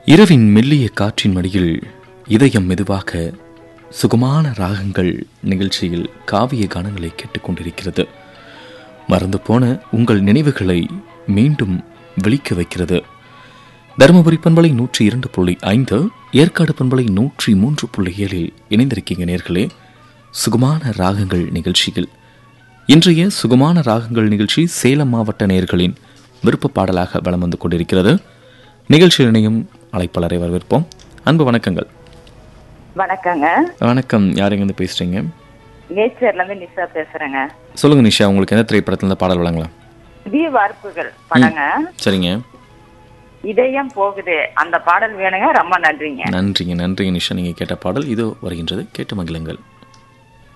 இரவின் மெல்லிய காற்றின் மடியில் இதயம் மெதுவாக சுகமான ராகங்கள் நிகழ்ச்சியில் காவிய கானங்களை கேட்டுக்கொண்டிருக்கிறது மறந்து போன உங்கள் நினைவுகளை மீண்டும் விழிக்க வைக்கிறது தருமபுரி பண்பலை நூற்றி இரண்டு புள்ளி ஐந்து ஏற்காடு பண்பலை நூற்றி மூன்று புள்ளி ஏழில் இணைந்திருக்கீங்க நேர்களே சுகமான ராகங்கள் நிகழ்ச்சியில் இன்றைய சுகமான ராகங்கள் நிகழ்ச்சி சேலம் மாவட்ட நேர்களின் விருப்ப பாடலாக வலம் வந்து கொண்டிருக்கிறது நிகழ்ச்சியில் இணையும் அழைப்பாளரை வரவேற்போம் அன்பு வணக்கங்கள் வணக்கங்க வணக்கம் யார் எங்கேருந்து பேசுறீங்க நேச்சர்ல இருந்து நிஷா பேசுறேங்க சொல்லுங்க நிஷா உங்களுக்கு எந்த திரைப்படத்துல இருந்து பாடல் வழங்கலாம் வி வார்ப்புகள் படங்க சரிங்க இதயம் போகுது அந்த பாடல் வேணுங்க ரொம்ப நன்றிங்க நன்றிங்க நன்றிங்க நிஷா நீங்க கேட்ட பாடல் இதோ வருகின்றது கேட்டு மகிழுங்கள்